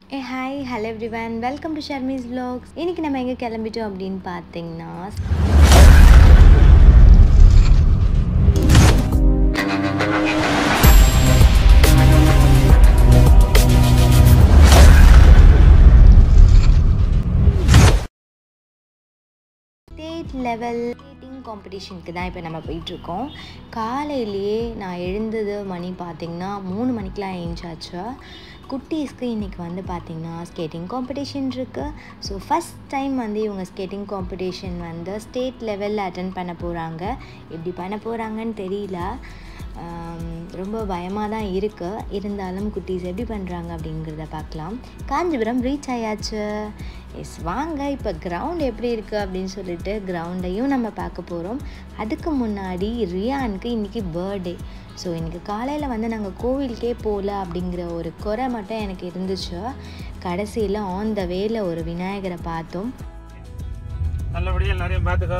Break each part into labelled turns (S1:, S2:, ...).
S1: A hi hello everyone welcome to Sharmi's vlogs இன்னைக்கு நம்ம எங்கே கிளம்பிட்டோம் அப்படின்னு பார்த்தீங்கன்னா ஸ்டேட் லெவல் ஸ்கேட்டிங் காம்படிஷனுக்கு தான் இப்போ நம்ம போயிட்டுருக்கோம் காலையிலேயே நான் எழுந்தது மணி பார்த்திங்கன்னா மூணு மணிக்கெலாம் எழுந்தாச்சு குட்டீஸ்க்கு இன்றைக்கி வந்து பார்த்திங்கன்னா ஸ்கேட்டிங் காம்படிஷன் இருக்குது ஸோ ஃபஸ்ட் டைம் வந்து இவங்க ஸ்கேட்டிங் காம்படிஷன் வந்து ஸ்டேட் லெவலில் அட்டன் பண்ண போகிறாங்க எப்படி பண்ண போகிறாங்கன்னு தெரியல ஆம், ரொம்ப பயமாக தான் இருக்குது இருந்தாலும் குட்டீஸ் எப்படி பண்ணுறாங்க அப்படிங்கிறத பார்க்கலாம் காஞ்சிபுரம் ரீச் ஆயாச்சு எஸ் வாங்க இப்போ கிரவுண்ட் எப்படி இருக்குது அப்படின்னு சொல்லிட்டு கிரவுண்டையும் நம்ம பார்க்க போகிறோம் அதுக்கு முன்னாடி ரியானுக்கு இன்றைக்கி பர்த்டே ஸோ இன்றைக்கி காலையில் வந்து நாங்கள் கோவிலுக்கே போகல அப்படிங்கிற ஒரு குறை மட்டும் எனக்கு இருந்துச்சு கடைசியில் ஆன் த வேல ஒரு விநாயகரை பார்த்தோம்
S2: நல்லபடியா எல்லாரையும் பார்த்துக்கோ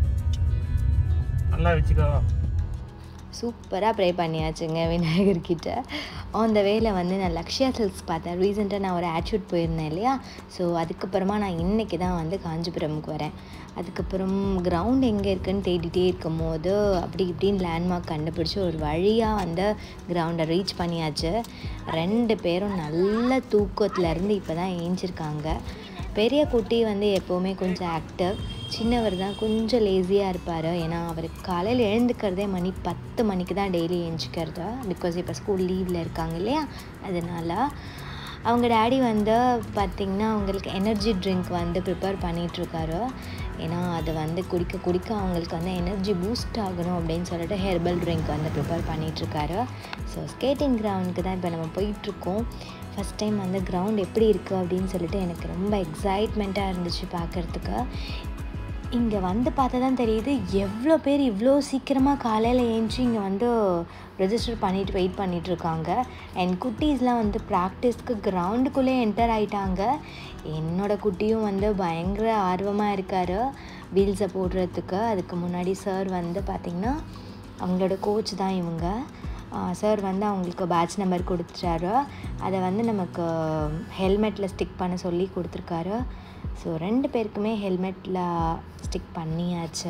S2: நல்லா வச்சுக்கோ
S1: சூப்பராக ப்ரே பண்ணியாச்சுங்க விநாயகர்கிட்ட ஆன் த வேல வந்து நான் லக்ஷ்யா சில்க்ஸ் பார்த்தேன் ரீசெண்டாக நான் ஒரு ஆட் ஷூட் போயிருந்தேன் இல்லையா ஸோ அதுக்கப்புறமா நான் இன்றைக்கி தான் வந்து காஞ்சிபுரமுக்கு வரேன் அதுக்கப்புறம் கிரவுண்ட் எங்கே இருக்குன்னு தேடிட்டே இருக்கும் போது அப்படி இப்படின்னு லேண்ட்மார்க் கண்டுபிடிச்சி ஒரு வழியாக வந்து கிரவுண்டை ரீச் பண்ணியாச்சு ரெண்டு பேரும் நல்ல தூக்கத்துலேருந்து இப்போ தான் ஏஞ்சிருக்காங்க பெரிய குட்டி வந்து எப்போவுமே கொஞ்சம் ஆக்டிவ் சின்னவர் தான் கொஞ்சம் லேசியாக இருப்பார் ஏன்னா அவருக்கு காலையில் எழுந்துக்கிறதே மணி பத்து மணிக்கு தான் டெய்லி எழுந்துக்கிறது பிகாஸ் இப்போ ஸ்கூல் லீவில் இருக்காங்க இல்லையா அதனால் அவங்க டேடி வந்து பார்த்திங்கன்னா அவங்களுக்கு எனர்ஜி ட்ரிங்க் வந்து ப்ரிப்பேர் பண்ணிகிட்ருக்காரு ஏன்னா அது வந்து குடிக்க குடிக்க அவங்களுக்கு வந்து எனர்ஜி பூஸ்ட் ஆகணும் அப்படின்னு சொல்லிட்டு ஹெர்பல் ட்ரிங்க் வந்து ப்ரிப்பேர் பண்ணிகிட்ருக்காரு ஸோ ஸ்கேட்டிங் கிரவுண்டுக்கு தான் இப்போ நம்ம போயிட்டுருக்கோம் ஃபஸ்ட் டைம் வந்து கிரவுண்ட் எப்படி இருக்குது அப்படின்னு சொல்லிட்டு எனக்கு ரொம்ப எக்ஸைட்மெண்ட்டாக இருந்துச்சு பார்க்குறதுக்கு இங்கே வந்து பார்த்தா தான் தெரியுது எவ்வளோ பேர் இவ்வளோ சீக்கிரமாக காலையில் ஏஞ்சி இங்கே வந்து ரெஜிஸ்டர் பண்ணிட்டு வெயிட் பண்ணிட்டு இருக்காங்க அண்ட் குட்டீஸ்லாம் வந்து ப்ராக்டிஸ்க்கு கிரவுண்டுக்குள்ளே என்டர் ஆயிட்டாங்க என்னோட குட்டியும் வந்து பயங்கர ஆர்வமாக இருக்கார் வீல்ஸை போடுறதுக்கு அதுக்கு முன்னாடி சார் வந்து பார்த்திங்கன்னா அவங்களோட கோச் தான் இவங்க சார் வந்து அவங்களுக்கு பேட்ச் நம்பர் கொடுத்துட்டாரு அதை வந்து நமக்கு ஹெல்மெட்டில் ஸ்டிக் பண்ண சொல்லி கொடுத்துருக்காரு ஸோ ரெண்டு பேருக்குமே ஹெல்மெட்டில் ஸ்டிக் பண்ணியாச்சு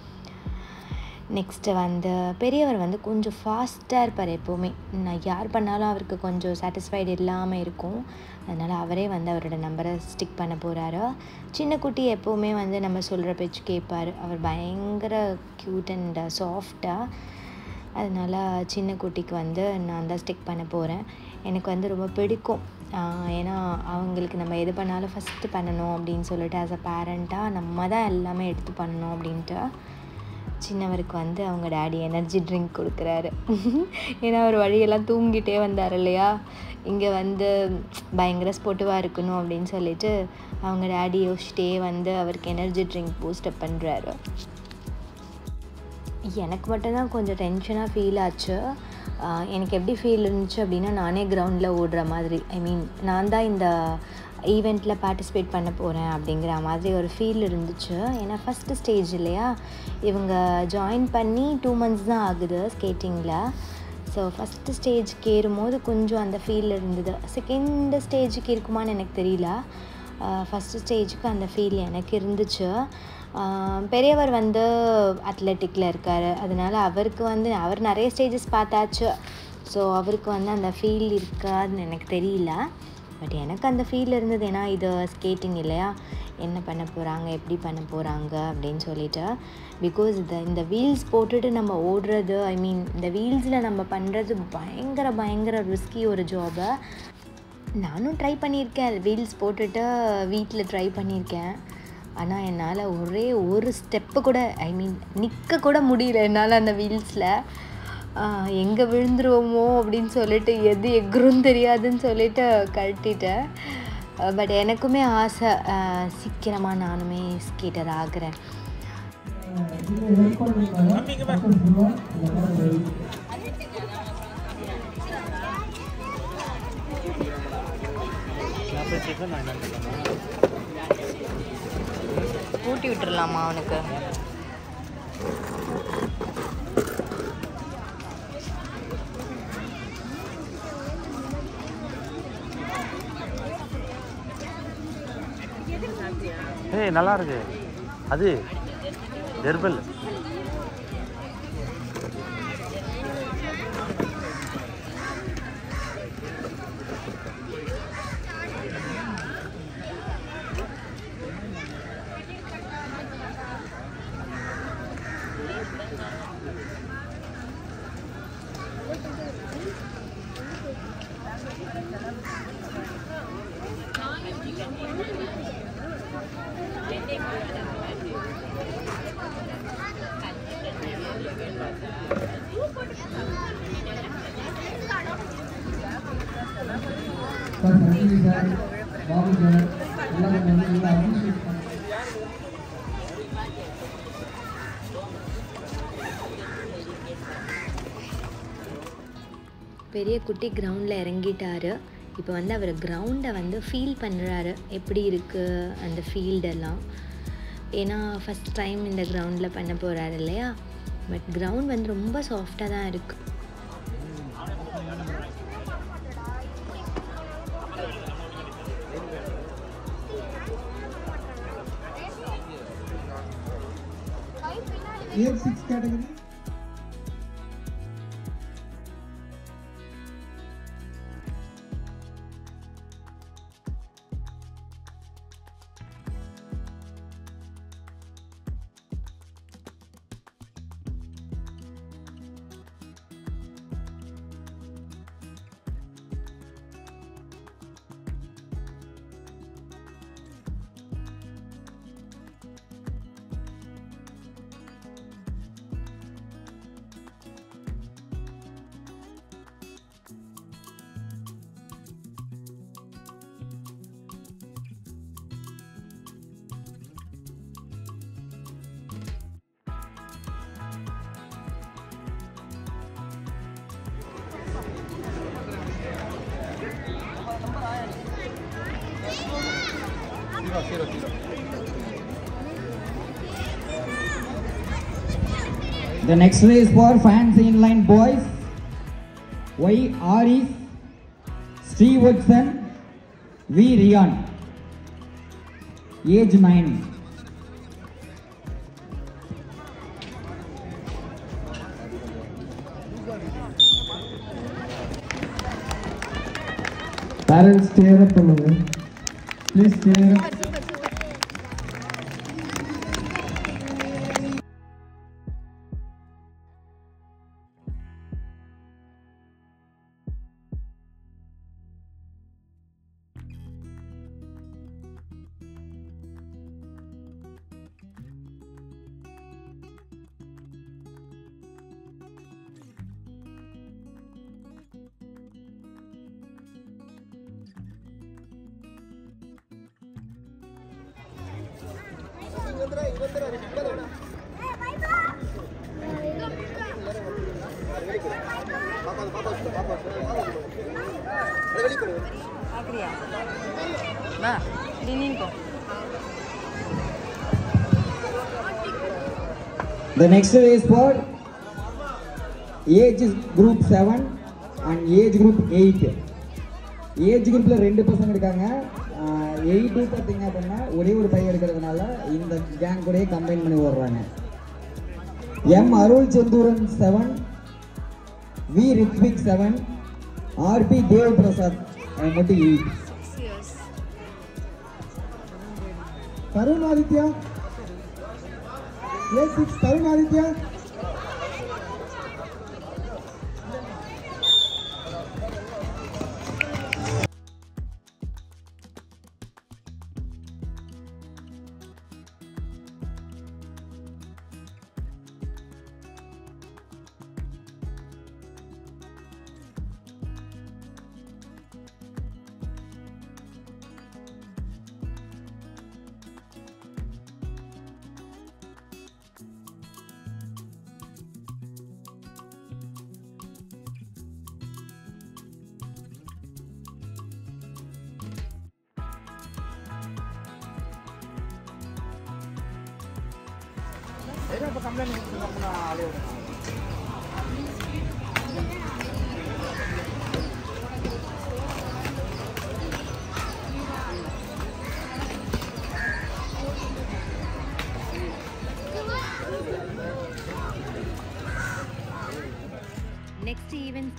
S1: நெக்ஸ்ட்டு வந்து பெரியவர் வந்து கொஞ்சம் ஃபாஸ்ட்டாக இருப்பார் எப்போவுமே நான் யார் பண்ணாலும் அவருக்கு கொஞ்சம் சாட்டிஸ்ஃபைடு இல்லாமல் இருக்கும் அதனால் அவரே வந்து அவரோட நம்பரை ஸ்டிக் பண்ண போகிறாரு சின்ன குட்டி எப்போவுமே வந்து நம்ம சொல்கிற பேச்சு கேட்பார் அவர் பயங்கர க்யூட் அண்ட் சாஃப்டாக அதனால் சின்ன குட்டிக்கு வந்து நான் தான் ஸ்டிக் பண்ண போகிறேன் எனக்கு வந்து ரொம்ப பிடிக்கும் ஆஹ் ஏன்னா அவங்களுக்கு நம்ம எது பண்ணாலும் ஃபஸ்ட்டு பண்ணணும் அப்படின்னு சொல்லிட்டு ஆஸ் அ பேரண்ட்டாக நம்ம தான் எல்லாமே எடுத்து பண்ணணும் அப்படின்ட்டு சின்னவருக்கு வந்து அவங்க டேடி எனர்ஜி ட்ரிங்க் கொடுக்குறாரு ஏன்னா ஒரு வழியெல்லாம் தூங்கிட்டே வந்தார் இல்லையா இங்கே வந்து பயங்கர ஸ்போர்ட்டிவாக இருக்கணும் அப்படின்னு சொல்லிட்டு அவங்க டேடி யோசிச்சிட்டே வந்து அவருக்கு எனர்ஜி ட்ரிங்க் பூஸ்டப் பண்ணுறாரு எனக்கு மட்டும்தான் கொஞ்சம் டென்ஷனாக ஃபீல் ஆச்சு ஆஹ் எனக்கு எப்படி ஃபீல் இருந்துச்சு அப்படின்னா நானே கிரவுண்டில் ஓடுற மாதிரி ஐ மீன் நான் தான் இந்த ஈவெண்ட்டில் பார்ட்டிசிபேட் பண்ண போகிறேன் அப்படிங்கிற மாதிரி ஒரு ஃபீல் இருந்துச்சு ஏன்னா ஃபஸ்ட்டு ஸ்டேஜ் இல்லையா இவங்க ஜாயின் பண்ணி டூ மந்த்ஸ் தான் ஆகுது ஸ்கேட்டிங்கில் ஸோ ஃபஸ்ட்டு ஸ்டேஜ்க்கு ஏறும்போது கொஞ்சம் அந்த ஃபீல் இருந்தது செகண்ட் ஸ்டேஜுக்கு இருக்குமான்னு எனக்கு தெரியல ஃபஸ்ட்டு ஸ்டேஜுக்கு அந்த ஃபீல் எனக்கு இருந்துச்சு ஆஹ் பெரியவர் வந்து அத்லெட்டிக்கில் இருக்கார் அதனால அவருக்கு வந்து அவர் நிறைய ஸ்டேஜஸ் பார்த்தாச்சு ஸோ அவருக்கு வந்து அந்த ஃபீல் இருக்காதுன்னு எனக்கு தெரியல பட் எனக்கு அந்த ஃபீல் இருந்தது ஏன்னா இது ஸ்கேட்டிங் இல்லையா என்ன பண்ண போகிறாங்க எப்படி பண்ண போகிறாங்க அப்படின்னு சொல்லிட்டு பிகாஸ் இந்த இந்த வீல்ஸ் போட்டுட்டு நம்ம ஓடுறது ஐ மீன் இந்த வீல்ஸில் நம்ம பண்ணுறது பயங்கர பயங்கர ரிஸ்கி ஒரு ஜாபை நானும் ட்ரை பண்ணியிருக்கேன் வீல்ஸ் போட்டுட்டு வீட்டில் ட்ரை பண்ணியிருக்கேன் ஆனால் என்னால் ஒரே ஒரு ஸ்டெப்பு கூட ஐ மீன் நிற்க கூட முடியல என்னால் அந்த வீல்ஸில் எங்கே விழுந்துருவோமோ அப்படின்னு சொல்லிட்டு எது எக்ரும் தெரியாதுன்னு சொல்லிட்டு கழட்டிட்டேன் பட் எனக்குமே ஆசை சீக்கிரமாக நானுமே ஸ்கேட்டர் ஆகிறேன்
S2: தம்பிங்க பாரு. நான் போய் டிஃபன் வாங்கிட்டு வந்துடுறேன்.
S1: ஊட்டி விட்டுறலாமா அவனுக்கு
S2: ஏய் நல்லா இருக்கு அது ஜெர்பல்
S3: சார் நன்றி சார் பாபு சார் எல்லாரும் வந்து நல்லா appreciate பண்ணி-
S1: பெரிய குட்டி கிரவுண்டில் இறங்கிட்டாரு இப்போ வந்து அவர் கிரவுண்டை வந்து ஃபீல் பண்ணுறாரு எப்படி இருக்குது அந்த ஃபீல்டெல்லாம் ஏன்னா ஃபஸ்ட் டைம் இந்த கிரவுண்டில் பண்ண போகிறாரு இல்லையா பட் கிரவுண்ட் வந்து ரொம்ப சாஃப்டாக தான் இருக்குது
S3: Age six category.
S4: The next race for fancy inline boys. Y. Arif, Steve Woodson, V. Rian. Age 9.
S3: Parents stare up பண்ணுங்க please stare up
S4: The next race for age group 7 and age group 8. Age குரூப்பில் ரெண்டு பசங்க இருக்காங்க eight பார்த்தீங்க அப்படின்னா ஒரே ஒரு பையன் இருக்கிறதுனால இந்த கேங் கூடயே கம்பைன் பண்ணி ஓடுறாங்க M Arul Senthuran seven V Rithvik seven RP Dev Prasad மட்டும் eight
S3: Tarun Aditya A six Tarun Aditya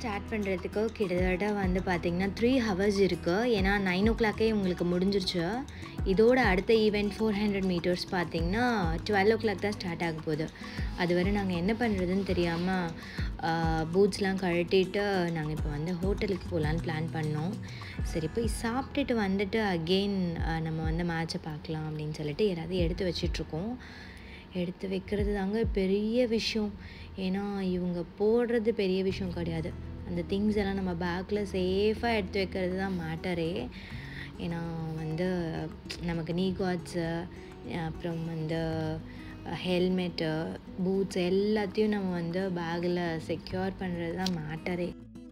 S1: start பண்ணுறதுக்கு கிட்டத்தட்ட வந்து பார்த்திங்கன்னா த்ரீ ஹவர்ஸ் இருக்குது ஏன்னா நைன் ஓ கிளாக்கே உங்களுக்கு முடிஞ்சிருச்சு இதோட அடுத்த ஈவெண்ட் ஃபோர் ஹண்ட்ரட் மீட்டர்ஸ் பார்த்திங்கன்னா டுவெல் ஓ கிளாக் தான் ஸ்டார்ட் ஆக போகுது அதுவரை நாங்கள் என்ன பண்ணுறதுன்னு தெரியாமல் பூட்ஸ்லாம் கழட்டிட்டு நாங்கள் இப்போ வந்து ஹோட்டலுக்கு போகலான்னு பிளான் பண்ணோம் சரி போய் சாப்பிட்டுட்டு வந்துட்டு அகெயின் நம்ம வந்து மேட்ச்சை பார்க்கலாம் அப்படின்னு சொல்லிட்டு யாராவது எடுத்து வச்சிட்ருக்கோம் எடுத்து வைக்கிறது தாங்க பெரிய விஷயம் ஏன்னா இவங்க போடுறது பெரிய விஷயம் கிடையாது அந்த திங்ஸ் எல்லாம் நம்ம பேக்கில் சேஃபாக எடுத்து வைக்கிறது தான் மேட்டரே ஏன்னா வந்து நமக்கு நீ கார்ட்ஸு அப்புறம் வந்து ஹெல்மெட்டு பூட்ஸ் எல்லாத்தையும் நம்ம வந்து பேக்கில் செக்யூர் பண்ணுறது தான் மேட்டரே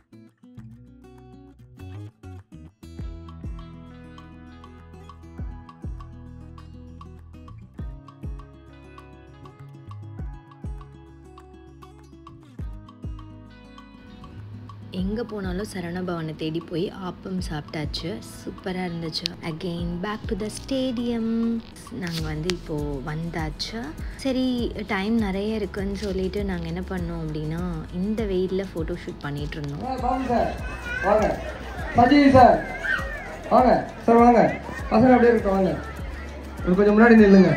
S1: எங்கே போனாலும் சரவணபவனை தேடி போய் ஆப்பம் சாப்பிட்டாச்சு சூப்பராக இருந்துச்சு again back to the stadium நாங்கள் வந்து இப்போது வந்தாச்சு சரி டைம் நிறைய இருக்குன்னு சொல்லிட்டு நாங்கள் என்ன பண்ணோம் அப்படின்னா இந்த வெயிலில் ஃபோட்டோ ஷூட் பண்ணிகிட்டு இருந்தோம்
S3: வாங்க சார் வாங்க சஜினி சார் வாங்க சார் வாங்க பசங்க அப்படியே இருக்கோம் வாங்க ஒரு கொஞ்சம் முன்னாடி நில்லுங்க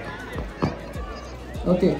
S3: ஓகே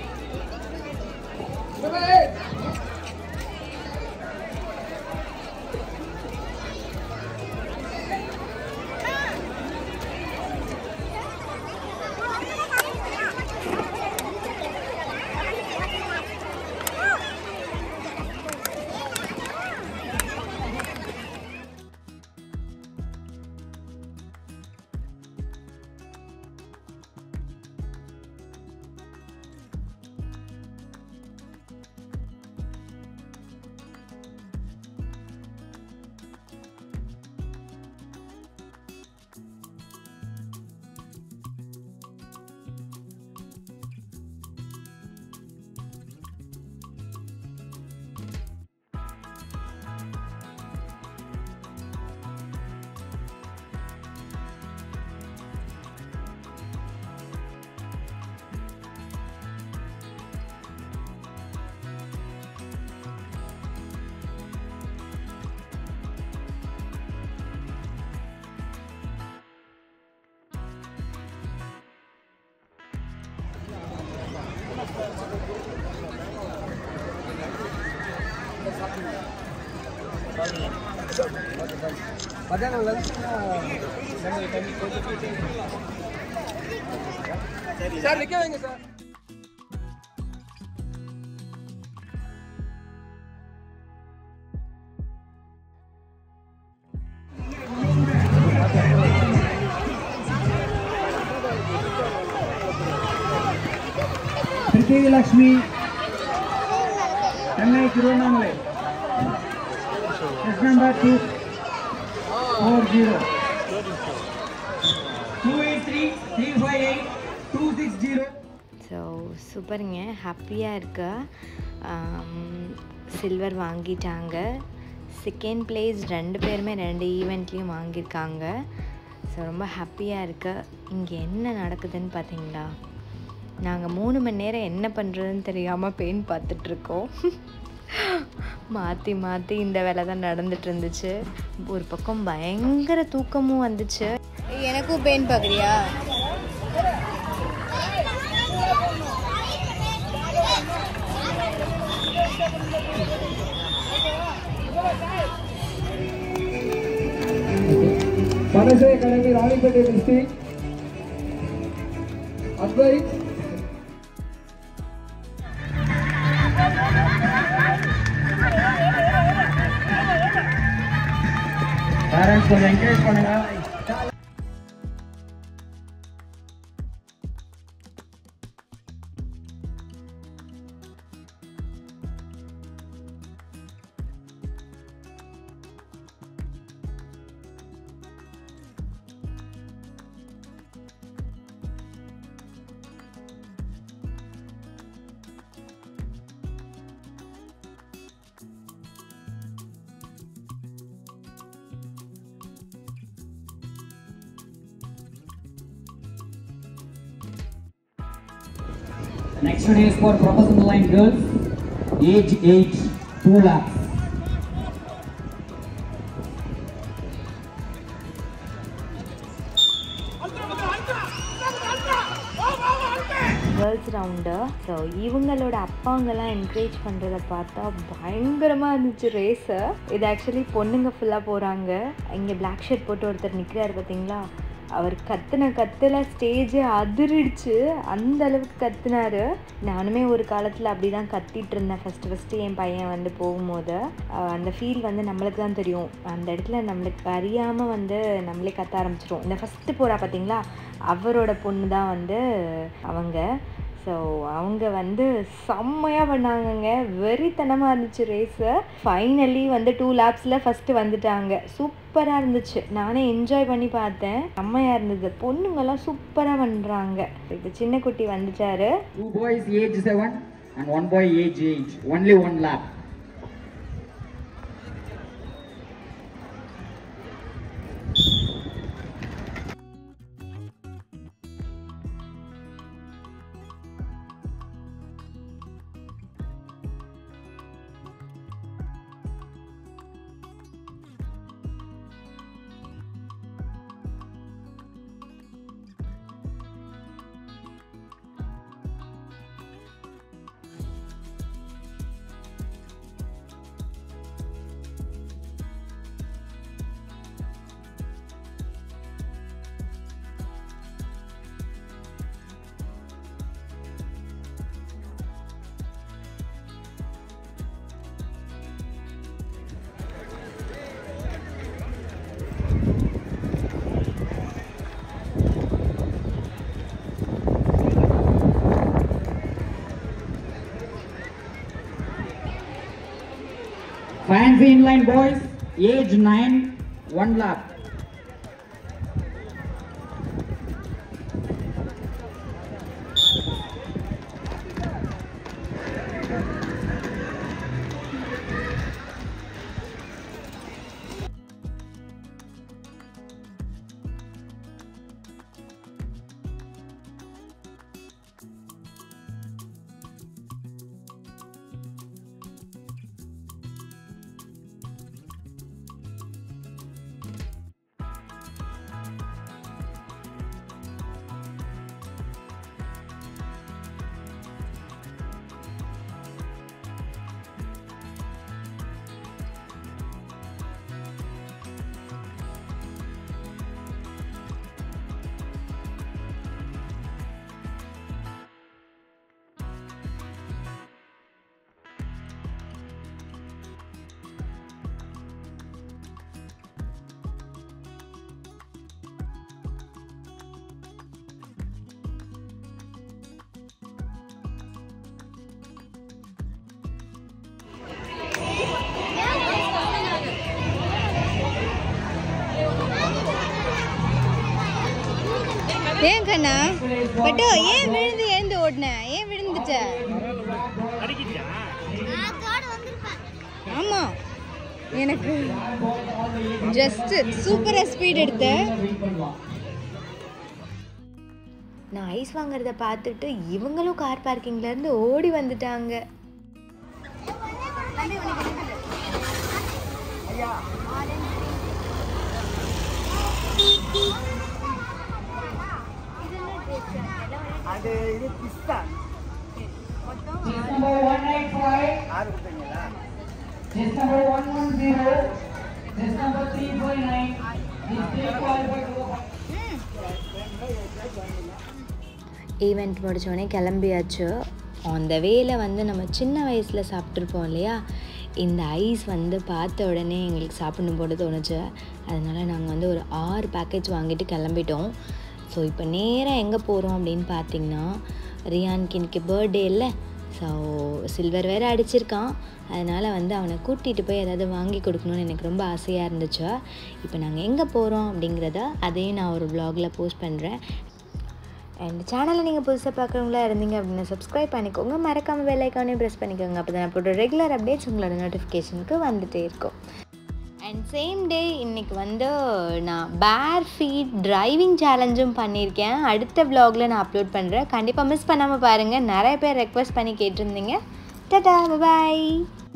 S3: மத்தியானம் லஞ்ச் சார் நிக்க வைங்க sir
S5: Prithvi Lakshmi Chennai Tiruvannamalai S number two four zero two eight three three five eight two six zero
S1: so சூப்பருங்க ஹாப்பியாக இருக்கா சில்வர் வாங்கிட்டாங்க செகண்ட் பிளேஸ் ரெண்டு பேருமே ரெண்டு ஈவெண்ட்லேயும் வாங்கியிருக்காங்க ஸோ ரொம்ப ஹாப்பியாக இருக்கு இங்கே என்ன நடக்குதுன்னு பார்த்தீங்களா நாங்கள் மூணு மணி நேரம் என்ன பண்ணுறதுன்னு தெரியாமல் பெயின் பார்த்துட்ருக்கோம் மாற்றி மாற்றி இந்த வேலை தான் நடந்துட்டு இருந்துச்சு ஒரு பக்கம் பயங்கர தூக்கமும் வந்துச்சு
S6: எனக்கும் பெயின் பார்க்குறியா
S3: மனசே academy Ranipet district Advait
S5: parents கொஞ்சம் என்கரேஜ் பண்ணுங்க Next one is for professional line girls, age 8, 2 lakhs.
S1: Girls round so இவங்களோட அப்பாங்கெல்லாம் என்கரேஜ் பண்ணுறத பார்த்தா பயங்கரமாக இருந்துச்சு ரேஸு இது ஆக்சுவலி பொண்ணுங்க ஃபுல்லாக போகிறாங்க இங்கே பிளாக் ஷர்ட் போட்டு ஒருத்தர் நிற்கிறாரு பார்த்தீங்களா அவர் கத்துன கத்துல ஸ்டேஜே அதிரிடுச்சு அந்த அளவுக்கு கத்துனாரு நானுமே ஒரு காலத்தில் அப்படி தான் கத்திட்டு இருந்தேன் ஃபஸ்ட்டு ஃபஸ்ட்டு என் பையன் வந்து போகும்போது அஹ் அந்த ஃபீல் வந்து நம்மளுக்கு தான் தெரியும் அந்த இடத்துல நம்மளுக்கு அறியாமல் வந்து நம்மளே கத்த ஆரம்பிச்சிரும் இந்த ஃபஸ்ட்டு போகிறா பார்த்தீங்களா அவரோட பொண்ணு தான் வந்து அவங்க ஸோ அவங்க வந்து செம்மையாக பண்ணாங்கங்க வெறித்தனமாக இருந்துச்சு ரேஸு ஃபைனலி வந்து டூ லேப்ஸில் ஃபஸ்ட்டு வந்துட்டாங்க சூப்பராக இருந்துச்சு நானே என்ஜாய் பண்ணி பார்த்தேன் செம்மையாக இருந்தது பொண்ணுங்கெல்லாம் சூப்பராக பண்ணுறாங்க இப்போ சின்ன குட்டி வந்துட்டாரு
S4: Two boys age 7 and one boy age 8. Only one lap. Fancy inline boys, age 9, one lap.
S6: ஏன் கண்ணா பட்டு ஏன் விழுந்து எழுந்து ஓடின ஏன் விழுந்துட்ட ஆமா எனக்கு ஜஸ்ட் சூப்பரா ஸ்பீட் எடுத்த
S1: நான் ஐஸ் வாங்குறத பார்த்துட்டு இவங்களும் கார் பார்க்கிங்லேருந்து ஓடி வந்துட்டாங்க
S5: Test number 195. Test number 110. Test number 349. Mistake qualified to
S1: event முடித்தோடனே கிளம்பியாச்சு அந்த வேல வந்து நம்ம சின்ன வயசில் சாப்பிட்ருப்போம் இல்லையா இந்த ஐஸ் வந்து பார்த்த உடனே எங்களுக்கு சாப்பிடணும் போல தோணுச்சு அதனால் நாங்கள் வந்து ஒரு ஆறு பேக்கேஜ் வாங்கிட்டு கிளம்பிட்டோம் ஸோ இப்போ நேராக எங்கே போகிறோம் அப்படின்னு பார்த்தீங்கன்னா ரியானுக்கு இன்னைக்கு பர்த்டே இல்லை ஸோ சில்வர் வேறு அடிச்சிருக்கான் அதனால் வந்து அவனை கூட்டிகிட்டு போய் ஏதாவது வாங்கி கொடுக்கணும்னு எனக்கு ரொம்ப ஆசையாக இருந்துச்சு இப்போ நாங்கள் எங்கே போகிறோம் அப்படிங்கிறத அதையும் நான் ஒரு vlogல போஸ்ட் பண்ணுறேன் அண்ட் சேனலை நீங்கள் புதுசாக பார்க்குறவங்களா இருந்தீங்க அப்படின்னா சப்ஸ்கிரைப் பண்ணிக்கோங்க மறக்காமல் பெல் ஐக்கானே ப்ரெஸ் பண்ணிக்கோங்க அப்போ தான் நான் போடுற ரெகுலர் அப்டேட்ஸ் உங்களோட நோட்டிஃபிகேஷனுக்கு வந்துட்டே இருக்கும் அண்ட் சேம் டே இன்னைக்கு வந்து நான் பேர் ஃபீட் டிரைவிங் சேலஞ்சும் பண்ணியிருக்கேன் அடுத்த vlogல நான் அப்லோட் பண்ணுறேன் கண்டிப்பாக மிஸ் பண்ணாமல் பாருங்கள் நிறைய பேர் ரெக்வஸ்ட் பண்ணி கேட்டிருந்தீங்க டட்டா பாய்